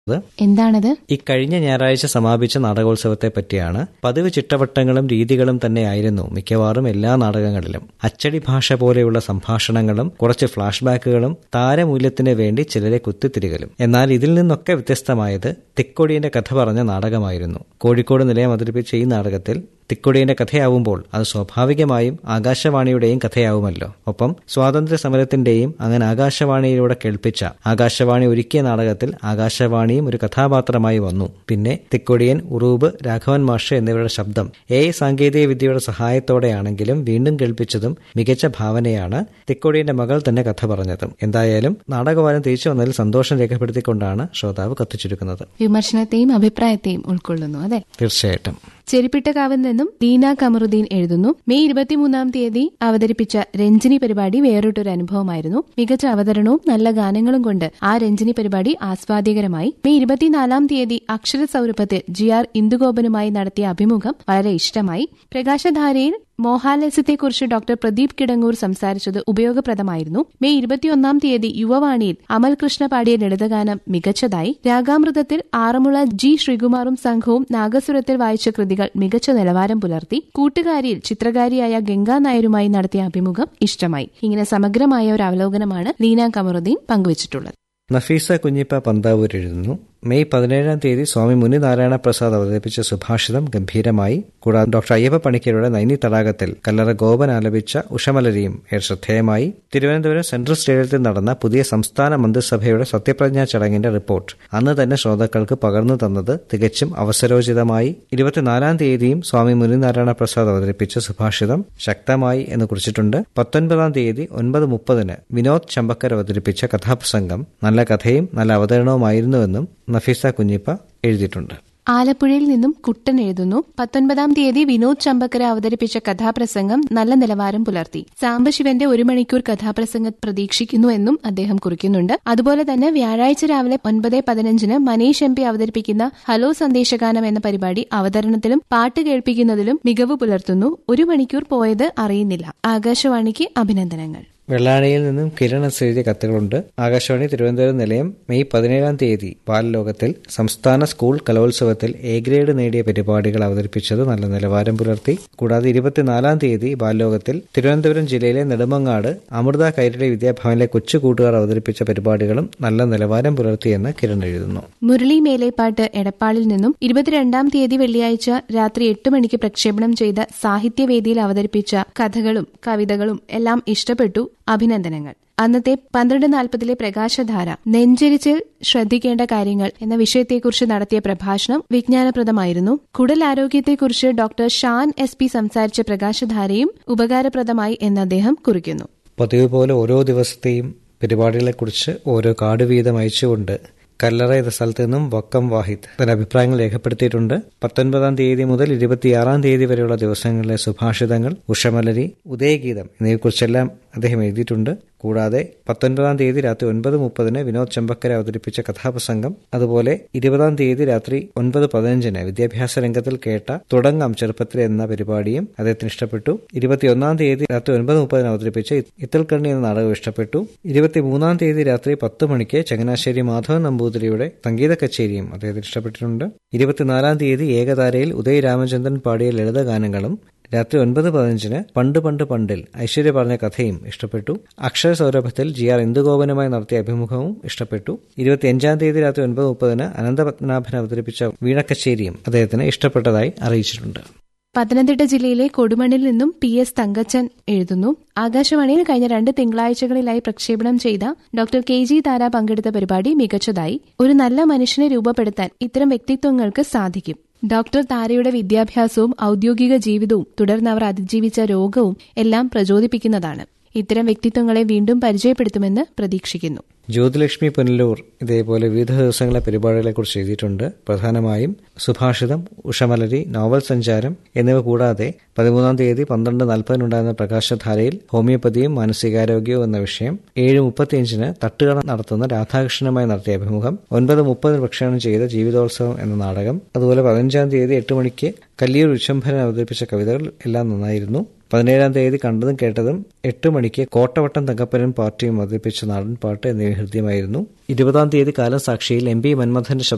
എന്താണത് ഈ കഴിഞ്ഞ ഞായറാഴ്ച സമാപിച്ച നാടകോത്സവത്തെ പറ്റിയാണ് പതിവ് ചിട്ടവട്ടങ്ങളും രീതികളും തന്നെയായിരുന്നു മിക്കവാറും എല്ലാ നാടകങ്ങളിലും അച്ചടി ഭാഷ പോലെയുള്ള സംഭാഷണങ്ങളും കുറച്ച് ഫ്ലാഷ് ബാക്കുകളും താരമൂല്യത്തിന് വേണ്ടി ചിലരെ കുത്തിത്തിരികലും എന്നാൽ ഇതിൽ നിന്നൊക്കെ വ്യത്യസ്തമായത് തിക്കൊടിയന്റെ കഥ പറഞ്ഞ നാടകമായിരുന്നു കോഴിക്കോട് നിലയം അവതരിപ്പിച്ച ഈ നാടകത്തിൽ തിക്കൊടിയന്റെ കഥയാവുമ്പോൾ അത് സ്വാഭാവികമായും ആകാശവാണിയുടെയും കഥയാവുമല്ലോ ഒപ്പം സ്വാതന്ത്ര്യ സമരത്തിന്റെയും അങ്ങനെ ആകാശവാണിയിലൂടെ കേൾപ്പിച്ച ആകാശവാണി ഒരുക്കിയ നാടകത്തിൽ ആകാശവാണിയും ഒരു കഥാപാത്രമായി വന്നു പിന്നെ തിക്കൊടിയൻ ഉറൂബ് രാഘവൻ മാഷ് എന്നിവരുടെ ശബ്ദം എ സാങ്കേതിക വിദ്യയുടെ സഹായത്തോടെയാണെങ്കിലും വീണ്ടും കേൾപ്പിച്ചതും മികച്ച ഭാവനയാണ് തിക്കൊടിയന്റെ മകൾ തന്നെ കഥ പറഞ്ഞതും എന്തായാലും നാടകവാരം തിരിച്ചു വന്നതിൽ സന്തോഷം രേഖപ്പെടുത്തിക്കൊണ്ടാണ് ശ്രോതാവ് കത്തിച്ചുരുക്കുന്നത് വിമർശനത്തെയും അഭിപ്രായത്തെയും ഉൾക്കൊള്ളുന്നു അതെ തീർച്ചയായിട്ടും ചെരിപ്പിട്ടകാവിൽ നിന്നും ദീന കമറുദ്ദീൻ എഴുതുന്നു മെയ് ഇരുപത്തിമൂന്നാം തീയതി അവതരിപ്പിച്ച രഞ്ജിനി പരിപാടി വേറിട്ടൊരു അനുഭവമായിരുന്നു മികച്ച അവതരണവും നല്ല ഗാനങ്ങളും കൊണ്ട് ആ രഞ്ജിനി പരിപാടി ആസ്വാദ്യകരമായി മെയ് ഇരുപത്തിനാലാം തീയതി അക്ഷര സൗരഭത്തിൽ ജി ആർ ഇന്ദുഗോപനുമായി നടത്തിയ അഭിമുഖം വളരെ ഇഷ്ടമായി പ്രകാശധാരയിൽ മോഹാലസ്യത്തെക്കുറിച്ച് ഡോക്ടർ പ്രദീപ് കിടങ്ങൂർ സംസാരിച്ചത് ഉപയോഗപ്രദമായിരുന്നു മെയ് ഇരുപത്തിയൊന്നാം തീയതി യുവവാണിയിൽ അമൽ കൃഷ്ണ പാടിയ ലളിതഗാനം മികച്ചതായി രാഗാമൃതത്തിൽ ആറന്മുള ജി ശ്രീകുമാറും സംഘവും നാഗസുരത്തിൽ വായിച്ച കൃതികൾ മികച്ച നിലവാരം പുലർത്തി കൂട്ടുകാരിയിൽ ചിത്രകാരിയായ ഗംഗാ നായരുമായി നടത്തിയ അഭിമുഖം ഇഷ്ടമായി ഇങ്ങനെ സമഗ്രമായ ഒരു അവലോകനമാണ് ലീന കമറുദ്ദീൻ പങ്കുവച്ചിട്ടുള്ളത് നഫീസ കുഞ്ഞിപ്പ പന്താവൂർ എഴുതുന്നു മെയ് പതിനേഴാം തീയതി സ്വാമി മുനി നാരായണ പ്രസാദ് അവതരിപ്പിച്ച സുഭാഷിതം ഗംഭീരമായി കൂടാതെ ഡോക്ടർ അയ്യപ്പ പണിക്കരുടെ നൈനി തടാകത്തിൽ കല്ലറ ഗോപൻ ആലപിച്ച ഉഷമലരിയും ഏറെ ശ്രദ്ധേയമായി തിരുവനന്തപുരം സെൻട്രൽ സ്റ്റേഡിയത്തിൽ നടന്ന പുതിയ സംസ്ഥാന മന്ത്രിസഭയുടെ സത്യപ്രതിജ്ഞാ ചടങ്ങിന്റെ റിപ്പോർട്ട് അന്ന് തന്നെ ശ്രോതാക്കൾക്ക് പകർന്നു തന്നത് തികച്ചും അവസരോചിതമായി ഇരുപത്തിനാലാം തീയതിയും സ്വാമി മുനിനാരായണ പ്രസാദ് അവതരിപ്പിച്ച സുഭാഷിതം ശക്തമായി എന്ന് കുറിച്ചിട്ടുണ്ട് പത്തൊൻപതാം തീയതി ഒൻപത് മുപ്പതിന് വിനോദ് ചമ്പക്കർ അവതരിപ്പിച്ച കഥാപ്രസംഗം നല്ല കഥയും നല്ല അവതരണവുമായിരുന്നുവെന്നും നഫീസ കുഞ്ഞിപ്പ എഴുതിയിട്ടുണ്ട് ആലപ്പുഴയിൽ നിന്നും കുട്ടൻ എഴുതുന്നു പത്തൊൻപതാം തീയതി വിനോദ് ചമ്പക്കര അവതരിപ്പിച്ച കഥാപ്രസംഗം നല്ല നിലവാരം പുലർത്തി സാംബശിവന്റെ ഒരു മണിക്കൂർ കഥാപ്രസംഗം പ്രതീക്ഷിക്കുന്നു എന്നും അദ്ദേഹം കുറിക്കുന്നുണ്ട് അതുപോലെ തന്നെ വ്യാഴാഴ്ച രാവിലെ ഒൻപത് പതിനഞ്ചിന് മനീഷ് എം പി അവതരിപ്പിക്കുന്ന ഹലോ സന്ദേശഗാനം എന്ന പരിപാടി അവതരണത്തിലും പാട്ട് കേൾപ്പിക്കുന്നതിലും മികവ് പുലർത്തുന്നു ഒരു മണിക്കൂർ പോയത് അറിയുന്നില്ല ആകാശവാണിക്ക് അഭിനന്ദനങ്ങൾ വെള്ളാണിയിൽ നിന്നും കിരൺ എസ് എഴുതിയ കത്തുകളുണ്ട് ആകാശവാണി തിരുവനന്തപുരം നിലയം മെയ് പതിനേഴാം തീയതി ബാലലോകത്തിൽ സംസ്ഥാന സ്കൂൾ കലോത്സവത്തിൽ എ ഗ്രേഡ് നേടിയ പരിപാടികൾ അവതരിപ്പിച്ചത് നല്ല നിലവാരം പുലർത്തി കൂടാതെ ഇരുപത്തിനാലാം തീയതി ബാലലോകത്തിൽ തിരുവനന്തപുരം ജില്ലയിലെ നെടുമങ്ങാട് അമൃത കൈരളി വിദ്യാഭവനിലെ കൊച്ചു കൂട്ടുകാർ അവതരിപ്പിച്ച പരിപാടികളും നല്ല നിലവാരം പുലർത്തിയെന്ന് കിരൺ എഴുതുന്നു മുരളി മേലേപ്പാട്ട് എടപ്പാളിൽ നിന്നും ഇരുപത്തിരണ്ടാം തീയതി വെള്ളിയാഴ്ച രാത്രി എട്ട് മണിക്ക് പ്രക്ഷേപണം ചെയ്ത സാഹിത്യവേദിയിൽ അവതരിപ്പിച്ച കഥകളും കവിതകളും എല്ലാം ഇഷ്ടപ്പെട്ടു അഭിനന്ദനങ്ങൾ അന്നത്തെ പന്ത്രണ്ട് നാൽപ്പതിലെ പ്രകാശധാര നെഞ്ചരിച്ചിൽ ശ്രദ്ധിക്കേണ്ട കാര്യങ്ങൾ എന്ന വിഷയത്തെക്കുറിച്ച് നടത്തിയ പ്രഭാഷണം വിജ്ഞാനപ്രദമായിരുന്നു കുടലാരോഗ്യത്തെക്കുറിച്ച് ഡോക്ടർ ഷാൻ എസ് പി സംസാരിച്ച പ്രകാശധാരയും ഉപകാരപ്രദമായി എന്ന് അദ്ദേഹം കുറിക്കുന്നു പതിവ് പോലെ ഓരോ ദിവസത്തെയും പരിപാടികളെക്കുറിച്ച് ഓരോ കാർഡ് വീതം അയച്ചുകൊണ്ട് കല്ലറ എന്ന സ്ഥലത്ത് നിന്നും വക്കം വാഹിദ് തന്റെ അഭിപ്രായങ്ങൾ രേഖപ്പെടുത്തിയിട്ടുണ്ട് പത്തൊൻപതാം തീയതി മുതൽ ഇരുപത്തിയാറാം തീയതി വരെയുള്ള ദിവസങ്ങളിലെ സുഭാഷിതങ്ങൾ ഉഷമലരി ഉദയഗീതം എന്നിവയെക്കുറിച്ചെല്ലാം അദ്ദേഹം എഴുതിയിട്ടുണ്ട് കൂടാതെ പത്തൊൻപതാം തീയതി രാത്രി ഒൻപത് മുപ്പതിന് വിനോദ് ചമ്പക്കര അവതരിപ്പിച്ച കഥാപ്രസംഗം അതുപോലെ ഇരുപതാം തീയതി രാത്രി ഒൻപത് പതിനഞ്ചിന് വിദ്യാഭ്യാസ രംഗത്തിൽ കേട്ട തുടങ്ങാം ചെറുപ്പത്തിൽ എന്ന പരിപാടിയും അദ്ദേഹത്തിന് ഇഷ്ടപ്പെട്ടു ഇരുപത്തിയൊന്നാം തീയതി രാത്രി ഒൻപത് മുപ്പതിന് അവതരിപ്പിച്ച ഇത്തൽക്കണ്ണി എന്ന നാടകം ഇഷ്ടപ്പെട്ടു ഇരുപത്തിമൂന്നാം തീയതി രാത്രി പത്ത് മണിക്ക് ചങ്ങനാശ്ശേരി മാധവൻ നമ്പൂതിരിയുടെ സംഗീത കച്ചേരിയും അദ്ദേഹത്തിന് ഇഷ്ടപ്പെട്ടിട്ടുണ്ട് ഇരുപത്തിനാലാം തീയതി ഏകതാരയിൽ ഉദയ് രാമചന്ദ്രൻ പാടിയ ലളിതഗാനങ്ങളും രാത്രി ഒൻപത് പതിനഞ്ചിന് പണ്ട് പണ്ട് പണ്ടിൽ ഐശ്വര്യ പറഞ്ഞ കഥയും ഇഷ്ടപ്പെട്ടു അക്ഷര സൗരഭത്തിൽ ജി ആർ ഇന്ദുഗോപനുമായി നടത്തിയ അഭിമുഖവും ഇഷ്ടപ്പെട്ടു ഇരുപത്തിയഞ്ചാം തീയതി രാത്രി ഒൻപത് മുപ്പതിന് അനന്തപത്മനാഭൻ അവതരിപ്പിച്ച വീണക്കച്ചേരിയും അദ്ദേഹത്തിന് ഇഷ്ടപ്പെട്ടതായി അറിയിച്ചിട്ടുണ്ട് പത്തനംതിട്ട ജില്ലയിലെ കൊടുമണ്ണിൽ നിന്നും പി എസ് തങ്കച്ചൻ എഴുതുന്നു ആകാശവാണിയിൽ കഴിഞ്ഞ രണ്ട് തിങ്കളാഴ്ചകളിലായി പ്രക്ഷേപണം ചെയ്ത ഡോക്ടർ കെ ജി താര പങ്കെടുത്ത പരിപാടി മികച്ചതായി ഒരു നല്ല മനുഷ്യനെ രൂപപ്പെടുത്താൻ ഇത്തരം വ്യക്തിത്വങ്ങൾക്ക് സാധിക്കും ഡോക്ടർ താരയുടെ വിദ്യാഭ്യാസവും ഔദ്യോഗിക ജീവിതവും തുടർന്ന് അവർ അതിജീവിച്ച രോഗവും എല്ലാം പ്രചോദിപ്പിക്കുന്നതാണ് ഇത്തരം വ്യക്തിത്വങ്ങളെ വീണ്ടും പരിചയപ്പെടുത്തുമെന്ന് പ്രതീക്ഷിക്കുന്നു ജ്യോതിലക്ഷ്മി പുനലൂർ ഇതേപോലെ വിവിധ ദിവസങ്ങളെ പരിപാടികളെക്കുറിച്ച് എഴുതിയിട്ടുണ്ട് പ്രധാനമായും സുഭാഷിതം ഉഷമലരി നോവൽ സഞ്ചാരം എന്നിവ കൂടാതെ പതിമൂന്നാം തീയതി പന്ത്രണ്ട് നാൽപ്പതിനുണ്ടായിരുന്ന പ്രകാശധാരയിൽ ഹോമിയോപ്പതിയും മാനസികാരോഗ്യവും എന്ന വിഷയം ഏഴ് മുപ്പത്തിയഞ്ചിന് തട്ടുകട നടത്തുന്ന രാധാകൃഷ്ണനുമായി നടത്തിയ അഭിമുഖം ഒൻപത് മുപ്പതിന് പ്രക്ഷേപണം ചെയ്ത ജീവിതോത്സവം എന്ന നാടകം അതുപോലെ പതിനഞ്ചാം തീയതി എട്ട് മണിക്ക് കല്ലിയൂർ വിശ്വംഭരൻ അവതരിപ്പിച്ച കവിതകൾ എല്ലാം നന്നായിരുന്നു പതിനേഴാം തീയതി കണ്ടതും കേട്ടതും എട്ട് മണിക്ക് കോട്ടവട്ടം തങ്കപ്പനും പാർട്ടിയും അവതരിപ്പിച്ച നാടൻ പാട്ട് എന്നിവ ഹൃദ്യമായിരുന്നു ഇരുപതാം തീയതി കാലം സാക്ഷിയിൽ എം പി മന്മഥന്റെ